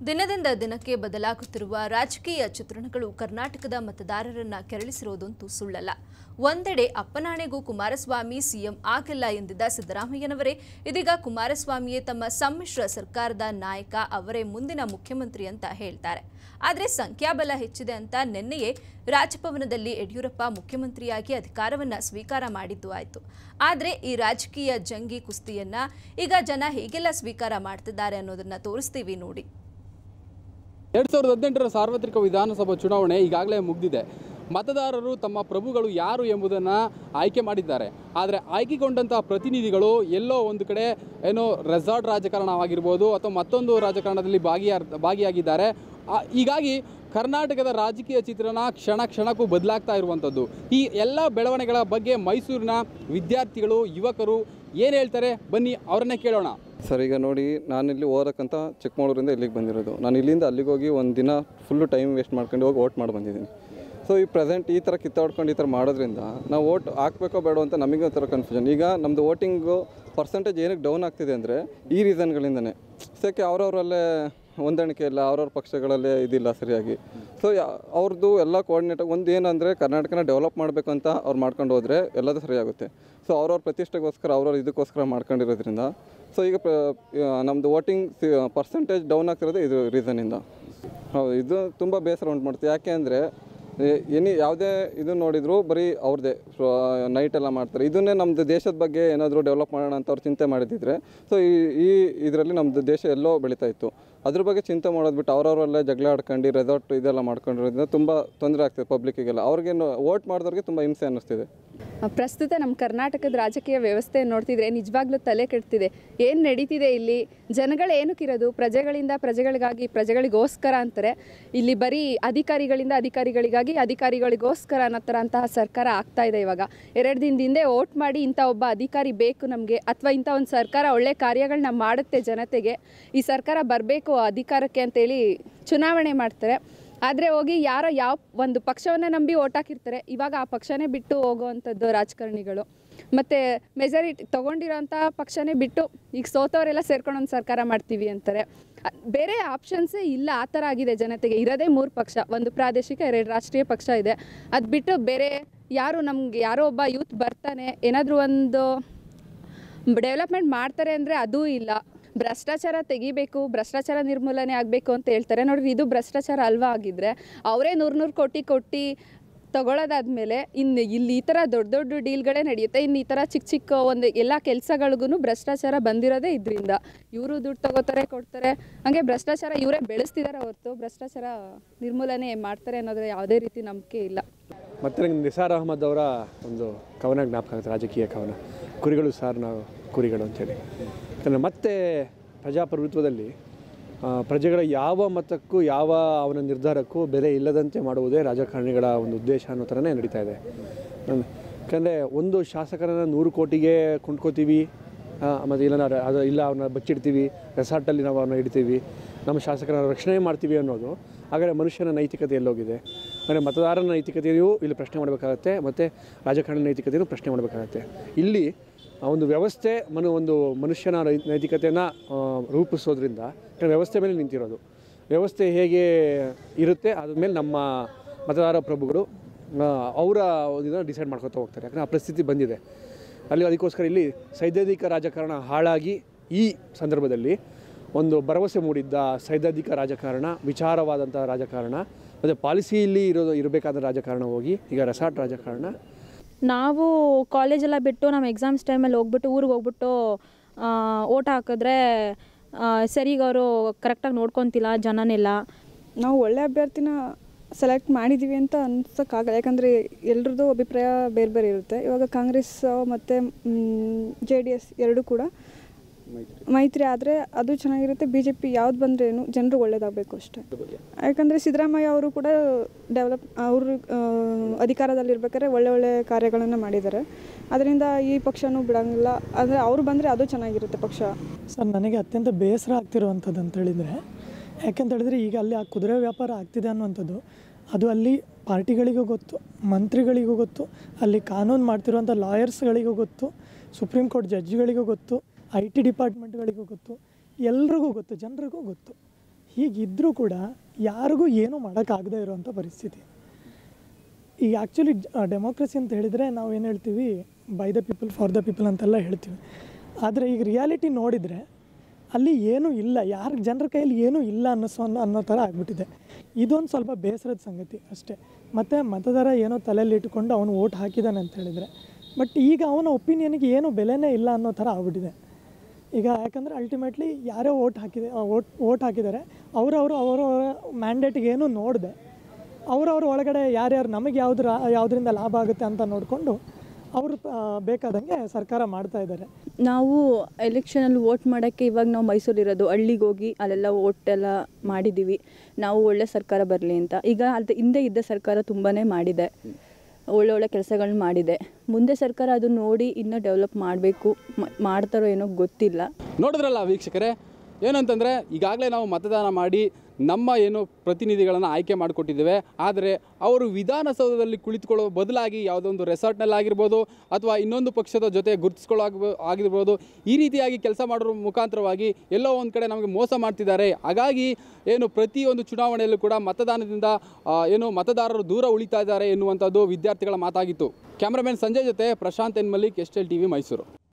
ದಿನದಿಂದ ದಿನಕ್ಕೆ ಬದಲಾಗುತ್ತಿರುವ ರಾಜಕೀಯ ಚಿತ್ರಣಗಳು ಕರ್ನಾಟಕದ ಮತದಾರರನ್ನ ಕೆರಳಿಸಿರೋದಂತೂ ಸುಳ್ಳಲ್ಲ ಒಂದೆಡೆ ಅಪ್ಪನಾಣೆಗೂ ಕುಮಾರಸ್ವಾಮಿ ಸಿಎಂ ಆಗಿಲ್ಲ ಎಂದಿದ್ದ ಸಿದ್ದರಾಮಯ್ಯನವರೇ ಇದೀಗ ಕುಮಾರಸ್ವಾಮಿಯೇ ತಮ್ಮ ಸಮ್ಮಿಶ್ರ ಸರ್ಕಾರದ ನಾಯಕ ಅವರೇ ಮುಂದಿನ ಮುಖ್ಯಮಂತ್ರಿ ಅಂತ ಹೇಳ್ತಾರೆ ಆದರೆ ಸಂಖ್ಯಾಬಲ ಹೆಚ್ಚಿದೆ ಅಂತ ನಿನ್ನೆಯೇ ರಾಜಭವನದಲ್ಲಿ ಯಡಿಯೂರಪ್ಪ ಮುಖ್ಯಮಂತ್ರಿಯಾಗಿ ಅಧಿಕಾರವನ್ನ ಸ್ವೀಕಾರ ಮಾಡಿದ್ದು ಆಯಿತು ಆದರೆ ಈ ರಾಜಕೀಯ ಜಂಗಿ ಕುಸ್ತಿಯನ್ನ ಈಗ ಜನ ಹೇಗೆಲ್ಲ ಸ್ವೀಕಾರ ಮಾಡ್ತಿದ್ದಾರೆ ಅನ್ನೋದನ್ನ ತೋರಿಸ್ತೀವಿ ನೋಡಿ ಎರಡು ಸಾವಿರದ ಹದಿನೆಂಟರ ಸಾರ್ವತ್ರಿಕ ವಿಧಾನಸಭಾ ಚುನಾವಣೆ ಈಗಾಗಲೇ ಮುಗಿದಿದೆ ಮತದಾರರು ತಮ್ಮ ಪ್ರಭುಗಳು ಯಾರು ಎಂಬುದನ್ನು ಆಯ್ಕೆ ಮಾಡಿದ್ದಾರೆ ಆದರೆ ಆಯ್ಕೆಗೊಂಡಂತಹ ಪ್ರತಿನಿಧಿಗಳು ಎಲ್ಲೋ ಒಂದು ಕಡೆ ಏನೋ ರೆಸಾರ್ಟ್ ರಾಜಕಾರಣವಾಗಿರ್ಬೋದು ಅಥವಾ ಮತ್ತೊಂದು ರಾಜಕಾರಣದಲ್ಲಿ ಭಾಗಿಯಾ ಭಾಗಿಯಾಗಿದ್ದಾರೆ ಆ- ಹೀಗಾಗಿ ಕರ್ನಾಟಕದ ರಾಜಕೀಯ ಚಿತ್ರಣ ಕ್ಷಣ ಕ್ಷಣಕ್ಕೂ ಬದಲಾಗ್ತಾ ಇರುವಂಥದ್ದು ಈ ಎಲ್ಲ ಬೆಳವಣಿಗೆಗಳ ಬಗ್ಗೆ ಮೈಸೂರಿನ ವಿದ್ಯಾರ್ಥಿಗಳು ಯುವಕರು ಏನು ಹೇಳ್ತಾರೆ ಬನ್ನಿ ಅವರನ್ನೇ ಕೇಳೋಣ ಸರ್ ಈಗ ನೋಡಿ ನಾನಿಲ್ಲಿ ಓದಕ್ಕಂತ ಚಿಕ್ಕಮಗಳೂರಿಂದ ಇಲ್ಲಿಗೆ ಬಂದಿರೋದು ನಾನು ಇಲ್ಲಿಂದ ಅಲ್ಲಿಗೆ ಹೋಗಿ ಒಂದು ದಿನ ಫುಲ್ಲು ಟೈಮ್ ವೇಸ್ಟ್ ಮಾಡ್ಕೊಂಡು ಹೋಗಿ ಓಟ್ ಮಾಡಿ ಬಂದಿದ್ದೀನಿ ಸೊ ಈ ಪ್ರೆಸೆಂಟ್ ಈ ಥರ ಕಿತ್ತಾಡ್ಕೊಂಡು ಈ ಥರ ಮಾಡೋದ್ರಿಂದ ನಾವು ಓಟ್ ಹಾಕ್ಬೇಕೋ ಬೇಡೋ ಅಂತ ನಮಗೆ ಒಂಥರ ಕನ್ಫ್ಯೂಷನ್ ಈಗ ನಮ್ಮದು ವೋಟಿಂಗು ಪರ್ಸೆಂಟೇಜ್ ಏನಕ್ಕೆ ಡೌನ್ ಆಗ್ತಿದೆ ಅಂದರೆ ಈ ರೀಸನ್ಗಳಿಂದನೇ ಸಕ್ಕೆ ಅವ್ರವರಲ್ಲೇ ಹೊಂದಾಣಿಕೆ ಇಲ್ಲ ಅವ್ರವ್ರ ಪಕ್ಷಗಳಲ್ಲೇ ಇದಿಲ್ಲ ಸರಿಯಾಗಿ ಸೊ ಅವ್ರದ್ದು ಎಲ್ಲ ಕೋಆರ್ಡಿನೇಟ್ ಒಂದು ಏನಂದರೆ ಕರ್ನಾಟಕನ ಡೆವಲಪ್ ಮಾಡಬೇಕು ಅಂತ ಅವ್ರು ಮಾಡ್ಕೊಂಡು ಹೋದರೆ ಎಲ್ಲದೂ ಸರಿಯಾಗುತ್ತೆ ಸೊ ಅವ್ರವ್ರ ಪ್ರತಿಷ್ಠೆಗೋಸ್ಕರ ಅವ್ರವ್ರ ಇದಕ್ಕೋಸ್ಕರ ಮಾಡ್ಕೊಂಡಿರೋದ್ರಿಂದ ಸೊ ಈಗ ನಮ್ಮದು ವೋಟಿಂಗ್ ಪರ್ಸೆಂಟೇಜ್ ಡೌನ್ ಆಗ್ತಿರೋದು ಇದು ರೀಸನಿಂದ ಹೌದು ಇದು ತುಂಬ ಬೇಸರ ಉಂಟು ಮಾಡ್ತೀವಿ ಯಾಕೆ ಅಂದರೆ ಎನಿ ಯಾವುದೇ ಇದು ನೋಡಿದ್ರು ಬರೀ ಅವ್ರದ್ದೇ ನೈಟ್ ಎಲ್ಲ ಮಾಡ್ತಾರೆ ಇದನ್ನೇ ನಮ್ಮದು ದೇಶದ ಬಗ್ಗೆ ಏನಾದರೂ ಡೆವಲಪ್ ಮಾಡೋಣ ಅಂತ ಅವ್ರು ಚಿಂತೆ ಮಾಡಿದಿದ್ರೆ ಸೊ ಈ ಈ ಇದರಲ್ಲಿ ನಮ್ಮದು ದೇಶ ಎಲ್ಲೋ ಬೆಳೀತಾ ಇತ್ತು ಅದ್ರ ಬಗ್ಗೆ ಚಿಂತೆ ಮಾಡೋದು ಬಿಟ್ಟು ಅವ್ರವರಲ್ಲೇ ಜಗಳ ಆಡ್ಕೊಂಡು ರೆಸಾರ್ಟ್ ಇದೆಲ್ಲ ಮಾಡ್ಕೊಂಡಿರೋದ್ರಿಂದ ತುಂಬ ತೊಂದರೆ ಆಗ್ತದೆ ಪಬ್ಲಿಕ್ಕಿಗೆಲ್ಲ ಅವ್ರಿಗೇನು ವೋಟ್ ಮಾಡಿದವ್ರಿಗೆ ತುಂಬ ಹಿಂಸೆ ಅನ್ನಿಸ್ತಿದೆ ಪ್ರಸ್ತುತ ನಮ್ಮ ಕರ್ನಾಟಕದ ರಾಜಕೀಯ ವ್ಯವಸ್ಥೆ ನೋಡ್ತಿದ್ರೆ ನಿಜವಾಗ್ಲೂ ತಲೆ ಕೆಡ್ತಿದೆ ಏನು ನಡೀತಿದೆ ಇಲ್ಲಿ ಜನಗಳು ಏನಕ್ಕಿರೋದು ಪ್ರಜೆಗಳಿಂದ ಪ್ರಜೆಗಳಿಗಾಗಿ ಪ್ರಜೆಗಳಿಗೋಸ್ಕರ ಅಂತಾರೆ ಇಲ್ಲಿ ಬರೀ ಅಧಿಕಾರಿಗಳಿಂದ ಅಧಿಕಾರಿಗಳಿಗಾಗಿ ಅಧಿಕಾರಿಗಳಿಗೋಸ್ಕರ ಅನ್ನೋ ಥರ ಅಂತಹ ಸರ್ಕಾರ ಆಗ್ತಾ ಇದೆ ಇವಾಗ ಎರಡು ದಿನದ ಹಿಂದೆ ಓಟ್ ಮಾಡಿ ಇಂಥ ಒಬ್ಬ ಅಧಿಕಾರಿ ಬೇಕು ನಮಗೆ ಅಥವಾ ಇಂಥ ಒಂದು ಸರ್ಕಾರ ಒಳ್ಳೆ ಕಾರ್ಯಗಳನ್ನ ಮಾಡುತ್ತೆ ಜನತೆಗೆ ಈ ಸರ್ಕಾರ ಬರಬೇಕು ಅಧಿಕಾರಕ್ಕೆ ಅಂತೇಳಿ ಚುನಾವಣೆ ಮಾಡ್ತಾರೆ ಆದರೆ ಹೋಗಿ ಯಾರೋ ಯಾವ ಒಂದು ಪಕ್ಷವನ್ನು ನಂಬಿ ಓಟ್ ಹಾಕಿರ್ತಾರೆ ಇವಾಗ ಆ ಪಕ್ಷನೇ ಬಿಟ್ಟು ಹೋಗುವಂಥದ್ದು ರಾಜಕಾರಣಿಗಳು ಮತ್ತು ಮೆಜಾರಿಟಿ ತೊಗೊಂಡಿರೋಂಥ ಪಕ್ಷನೇ ಬಿಟ್ಟು ಈಗ ಸೋತವರೆಲ್ಲ ಸೇರ್ಕೊಂಡು ಒಂದು ಸರ್ಕಾರ ಮಾಡ್ತೀವಿ ಅಂತಾರೆ ಅ- ಬೇರೆ ಆಪ್ಷನ್ಸೇ ಇಲ್ಲ ಆ ಥರ ಆಗಿದೆ ಜನತೆಗೆ ಇರೋದೇ ಮೂರು ಪಕ್ಷ ಒಂದು ಪ್ರಾದೇಶಿಕ ಎರಡು ರಾಷ್ಟ್ರೀಯ ಪಕ್ಷ ಇದೆ ಅದು ಬಿಟ್ಟು ಬೇರೆ ಯಾರು ನಮ್ಗೆ ಯಾರೋ ಒಬ್ಬ ಯೂತ್ ಬರ್ತಾನೆ ಏನಾದರೂ ಒಂದು ಡೆವಲಪ್ಮೆಂಟ್ ಮಾಡ್ತಾರೆ ಅಂದರೆ ಅದೂ ಇಲ್ಲ ಭ್ರಷ್ಟಾಚಾರ ತೆಗಿಬೇಕು ಭ್ರಷ್ಟಾಚಾರ ನಿರ್ಮೂಲನೆ ಆಗಬೇಕು ಅಂತ ಹೇಳ್ತಾರೆ ನೋಡ್ರಿ ಇದು ಭ್ರಷ್ಟಾಚಾರ ಅಲ್ವಾ ಆಗಿದ್ರೆ ಅವರೇ ನೂರು ನೂರು ಕೋಟಿ ಕೊಟ್ಟು ತಗೊಳ್ಳೋದಾದ್ಮೇಲೆ ಇನ್ನು ಇಲ್ಲಿ ಈ ಥರ ದೊಡ್ಡ ದೊಡ್ಡ ಡೀಲ್ಗಳೇ ನಡೆಯುತ್ತೆ ಇನ್ನು ಈ ಥರ ಚಿಕ್ಕ ಚಿಕ್ಕ ಒಂದು ಎಲ್ಲ ಕೆಲಸಗಳಿಗೂ ಭ್ರಷ್ಟಾಚಾರ ಬಂದಿರೋದೇ ಇದರಿಂದ ಇವರು ದುಡ್ಡು ತಗೋತಾರೆ ಕೊಡ್ತಾರೆ ಹಾಗೆ ಭ್ರಷ್ಟಾಚಾರ ಇವರೇ ಬೆಳೆಸ್ತಿದ್ದಾರೆ ಹೊರತು ಭ್ರಷ್ಟಾಚಾರ ನಿರ್ಮೂಲನೆ ಮಾಡ್ತಾರೆ ಅನ್ನೋದ್ರ ಯಾವುದೇ ರೀತಿ ನಂಬಿಕೆ ಇಲ್ಲ ಮತ್ತು ನಂಗೆ ನಿಸಾರ್ ಅಹಮದ್ ಅವರ ಒಂದು ಕವನ ಜ್ಞಾಪಕ ಆಗುತ್ತೆ ರಾಜಕೀಯ ಕವನ ಕುರಿಗಳು ಸಾರ್ ನಾವು ಕುರಿಗಳು ಅಂತೇಳಿ ಯಾಕಂದರೆ ಮತ್ತೆ ಪ್ರಜಾಪ್ರಭುತ್ವದಲ್ಲಿ ಆ, ಪ್ರಜೆಗಳ ಯಾವ ಮತಕ್ಕೂ ಯಾವ ಅವನ ನಿರ್ಧಾರಕ್ಕೂ ಬೆಲೆ ಇಲ್ಲದಂತೆ ಮಾಡುವುದೇ ರಾಜಕಾರಣಿಗಳ ಒಂದು ಉದ್ದೇಶ ಅನ್ನೋ ಥರನೇ ನಡೀತಾ ಇದೆ ಯಾಕಂದರೆ ಒಂದು ಶಾಸಕರನ್ನು ನೂರು ಕೋಟಿಗೆ ಕೊಂಡ್ಕೋತೀವಿ ಮತ್ತು ಇಲ್ಲ ನಾವು ಅದು ಇಲ್ಲ ಅವನ್ನ ಬಚ್ಚಿಡ್ತೀವಿ ರೆಸಾರ್ಟಲ್ಲಿ ನಾವು ಅವನ್ನ ಇಡ್ತೀವಿ ನಮ್ಮ ಶಾಸಕರ ರಕ್ಷಣೆ ಮಾಡ್ತೀವಿ ಅನ್ನೋದು ಹಾಗಾದರೆ ಮನುಷ್ಯನ ನೈತಿಕತೆ ಎಲ್ಲೋಗಿದೆ ಅಂದರೆ ಮತದಾರನ ನೈತಿಕತೆಯೂ ಇಲ್ಲಿ ಪ್ರಶ್ನೆ ಮಾಡಬೇಕಾಗತ್ತೆ ಮತ್ತು ರಾಜಕಾರಣಿ ನೈತಿಕತೆಯೂ ಪ್ರಶ್ನೆ ಮಾಡಬೇಕಾಗತ್ತೆ ಇಲ್ಲಿ ಆ ಒಂದು ವ್ಯವಸ್ಥೆ ಮನು ಒಂದು ಮನುಷ್ಯನ ನೈ- ನೈತಿಕತೆಯನ್ನು ಆ, ರೂಪಿಸೋದ್ರಿಂದ ಯಾಕಂದ್ರೆ ವ್ಯವಸ್ಥೆ ಮೇಲೆ ನಿಂತಿರೋದು ವ್ಯವಸ್ಥೆ ಹೇಗೆ ಇರುತ್ತೆ ಅದ್ರ ಮೇಲೆ ನಮ್ಮ ಮತದಾರ ಪ್ರಭುಗಳು ಆ, ಅವರ ಇದನ್ನು ಡಿಸೈಡ್ ಮಾಡ್ಕೊತಾ ಹೋಗ್ತಾರೆ ಯಾಕಂದರೆ ಆ ಪರಿಸ್ಥಿತಿ ಬಂದಿದೆ ಅಲ್ಲಿ ಅದಕ್ಕೋಸ್ಕರ ಇಲ್ಲಿ ಸೈದ್ಧಾಂತಿಕ ರಾಜಕಾರಣ ಹಾಳಾಗಿ ಈ ಸಂದರ್ಭದಲ್ಲಿ ಒಂದು ಭರವಸೆ ಮೂಡಿದ್ದ ಸೈದ್ಧಾಂತಿಕ ರಾಜಕಾರಣ ವಿಚಾರವಾದಂಥ ರಾಜಕಾರಣ ಮತ್ತು ಪಾಲಿಸಿಯಲ್ಲಿ ಇರೋದು ಇರಬೇಕಾದ ರಾಜಕಾರಣ ಹೋಗಿ ಈಗ ರೆಸಾರ್ಟ್ ರಾಜಕಾರಣ ನಾವು ಕಾಲೇಜೆಲ್ಲ ಬಿಟ್ಟು ನಮ್ಮ ಎಕ್ಸಾಮ್ಸ್ ಟೈಮಲ್ಲಿ ಹೋಗ್ಬಿಟ್ಟು ಊರಿಗೆ ಹೋಗ್ಬಿಟ್ಟು ಓಟ್ ಹಾಕಿದ್ರೆ ಸರಿಗೆ ಅವರು ಕರೆಕ್ಟಾಗಿ ನೋಡ್ಕೊತಿಲ್ಲ ಜನನೆಲ್ಲ ನಾವು ಒಳ್ಳೆ ಅಭ್ಯರ್ಥಿನ ಸೆಲೆಕ್ಟ್ ಮಾಡಿದ್ದೀವಿ ಅಂತ ಅನ್ಸೋಕ್ಕಾಗಲ್ಲ ಯಾಕಂದರೆ ಎಲ್ರದ್ದು ಅಭಿಪ್ರಾಯ ಬೇರೆ ಬೇರೆ ಇರುತ್ತೆ ಇವಾಗ ಕಾಂಗ್ರೆಸ್ ಮತ್ತು ಜೆ ಡಿ ಎಸ್ ಎರಡೂ ಕೂಡ ಮೈತ್ರಿ ಆದರೆ ಅದು ಚೆನ್ನಾಗಿರುತ್ತೆ ಬಿ ಜೆ ಪಿ ಯಾವ್ದು ಬಂದ್ರೆ ಏನು ಜನರು ಒಳ್ಳೇದಾಗಬೇಕು ಅಷ್ಟೇ ಯಾಕಂದರೆ ಸಿದ್ದರಾಮಯ್ಯ ಅವರು ಕೂಡ ಡೆವಲಪ್ ಅವರು ಅಧಿಕಾರದಲ್ಲಿರ್ಬೇಕಾದ್ರೆ ಒಳ್ಳೆ ಒಳ್ಳೆ ಕಾರ್ಯಗಳನ್ನು ಮಾಡಿದ್ದಾರೆ ಅದರಿಂದ ಈ ಪಕ್ಷನೂ ಬಿಡೋಂಗಿಲ್ಲ ಆದರೆ ಅವರು ಬಂದರೆ ಅದು ಚೆನ್ನಾಗಿರುತ್ತೆ ಪಕ್ಷ ಸರ್ ನನಗೆ ಅತ್ಯಂತ ಬೇಸರ ಆಗ್ತಿರುವಂಥದ್ದು ಅಂತ ಹೇಳಿದರೆ ಯಾಕೆಂತ ಹೇಳಿದ್ರೆ ಈಗ ಅಲ್ಲಿ ಆ ಕುದುರೆ ವ್ಯಾಪಾರ ಆಗ್ತಿದೆ ಅನ್ನುವಂಥದ್ದು ಅದು ಅಲ್ಲಿ ಪಾರ್ಟಿಗಳಿಗೂ ಗೊತ್ತು ಮಂತ್ರಿಗಳಿಗೂ ಗೊತ್ತು ಅಲ್ಲಿ ಕಾನೂನು ಮಾಡ್ತಿರುವಂಥ ಲಾಯರ್ಸ್ಗಳಿಗೂ ಗೊತ್ತು ಸುಪ್ರೀಂ ಕೋರ್ಟ್ ಜಡ್ಜ್ಗಳಿಗೂ ಗೊತ್ತು ಐ ಟಿ ಡಿಪಾರ್ಟ್ಮೆಂಟ್ಗಳಿಗೂ ಗೊತ್ತು ಎಲ್ರಿಗೂ ಗೊತ್ತು ಜನರಿಗೂ ಗೊತ್ತು ಹೀಗಿದ್ದರೂ ಕೂಡ ಯಾರಿಗೂ ಏನೂ ಮಾಡೋಕ್ಕಾಗದೇ ಇರುವಂಥ ಪರಿಸ್ಥಿತಿ ಈಗ ಆ್ಯಕ್ಚುಲಿ ಡೆಮೋಕ್ರಸಿ ಅಂತ ಹೇಳಿದರೆ ನಾವು ಏನು ಹೇಳ್ತೀವಿ by the people for the people ಅಂತೆಲ್ಲ ಹೇಳ್ತೀವಿ ಆದರೆ ಈಗ ರಿಯಾಲಿಟಿ ನೋಡಿದರೆ ಅಲ್ಲಿ ಏನೂ ಇಲ್ಲ ಯಾರ ಜನರ ಕೈಯಲ್ಲಿ ಏನೂ ಇಲ್ಲ ಅನ್ನಿಸೋ ಅನ್ನೋ ಅನ್ನೋ ಥರ ಆಗ್ಬಿಟ್ಟಿದೆ ಇದೊಂದು ಸ್ವಲ್ಪ ಬೇಸರದ ಸಂಗತಿ ಅಷ್ಟೇ ಮತ್ತು ಮತದಾರ ಏನೋ ತಲೆಯಲ್ಲಿ ಇಟ್ಕೊಂಡು ಅವನು ಓಟ್ ಹಾಕಿದ್ದಾನೆ ಅಂತ ಹೇಳಿದರೆ ಬಟ್ ಈಗ ಅವನ ಒಪಿನಿಯನ್ಗೆ ಏನೂ ಬೆಲೆನೇ ಇಲ್ಲ ಅನ್ನೋ ಥರ ಆಗ್ಬಿಟ್ಟಿದೆ ಈಗ ಯಾಕಂದರೆ ಅಲ್ಟಿಮೇಟ್ಲಿ ಯಾರೋ ಓಟ್ ಹಾಕಿದೆ ಓಟ್ ಓಟ್ ಹಾಕಿದ್ದಾರೆ ಅವರವರು ಅವರವರ ಮ್ಯಾಂಡೇಟ್ಗೆ ಏನೂ ನೋಡಿದೆ ಅವರವ್ರ ಒಳಗಡೆ ಯಾರ್ಯಾರು ನಮಗೆ ಯಾವ್ದ್ರ ಯಾವುದರಿಂದ ಲಾಭ ಆಗುತ್ತೆ ಅಂತ ನೋಡಿಕೊಂಡು ಅವರು ಬೇಕಾದಂಗೆ ಸರ್ಕಾರ ಮಾಡ್ತಾ ಇದ್ದಾರೆ ನಾವು ಎಲೆಕ್ಷನಲ್ಲಿ ವೋಟ್ ಮಾಡೋಕ್ಕೆ ಇವಾಗ ನಾವು ಮೈಸೂರಿರೋದು ಹಳ್ಳಿಗೆ ಹೋಗಿ ಅಲ್ಲೆಲ್ಲ ವೋಟ್ ಎಲ್ಲ ಮಾಡಿದ್ದೀವಿ ನಾವು ಒಳ್ಳೆ ಸರ್ಕಾರ ಬರಲಿ ಅಂತ ಈಗ ಅದು ಹಿಂದೆ ಇದ್ದ ಸರ್ಕಾರ ತುಂಬಾ ಮಾಡಿದೆ ಒಳ್ಳೆ ಒಳ್ಳೆ ಕೆಲಸಗಳನ್ನ ಮಾಡಿದೆ ಮುಂದೆ ಸರ್ಕಾರ ಅದು ನೋಡಿ ಇನ್ನೂ ಡೆವಲಪ್ ಮಾಡಬೇಕು ಮಾಡ್ತಾರೋ ಏನೋ ಗೊತ್ತಿಲ್ಲ ನೋಡಿದ್ರಲ್ಲ ವೀಕ್ಷಕರೇ ಏನಂತಂದರೆ ಈಗಾಗಲೇ ನಾವು ಮತದಾನ ಮಾಡಿ ನಮ್ಮ ಏನು ಪ್ರತಿನಿಧಿಗಳನ್ನು ಆಯ್ಕೆ ಮಾಡಿಕೊಟ್ಟಿದ್ದೇವೆ ಆದರೆ ಅವರು ವಿಧಾನಸೌಧದಲ್ಲಿ ಕುಳಿತುಕೊಳ್ಳೋ ಬದಲಾಗಿ ಯಾವುದೋ ಒಂದು ರೆಸಾರ್ಟ್ನಲ್ಲಿ ಆಗಿರ್ಬೋದು ಅಥವಾ ಇನ್ನೊಂದು ಪಕ್ಷದ ಜೊತೆ ಗುರುತಿಸ್ಕೊಳ್ಳೋ ಆಗಿರ್ಬೋದು ಈ ರೀತಿಯಾಗಿ ಕೆಲಸ ಮಾಡೋದ್ರ ಮುಖಾಂತರವಾಗಿ ಎಲ್ಲೋ ಒಂದು ಕಡೆ ನಮಗೆ ಮೋಸ ಮಾಡ್ತಿದ್ದಾರೆ ಹಾಗಾಗಿ ಏನು ಪ್ರತಿಯೊಂದು ಚುನಾವಣೆಯಲ್ಲೂ ಕೂಡ ಮತದಾನದಿಂದ ಆ, ಏನು ಮತದಾರರು ದೂರ ಉಳಿತಾ ಇದ್ದಾರೆ ಎನ್ನುವಂಥದ್ದು ವಿದ್ಯಾರ್ಥಿಗಳ ಮಾತಾಗಿತ್ತು ಕ್ಯಾಮ್ರಾಮನ್ ಸಂಜಯ್ ಜೊತೆ Prashanth N Mallik S L T V Mysuru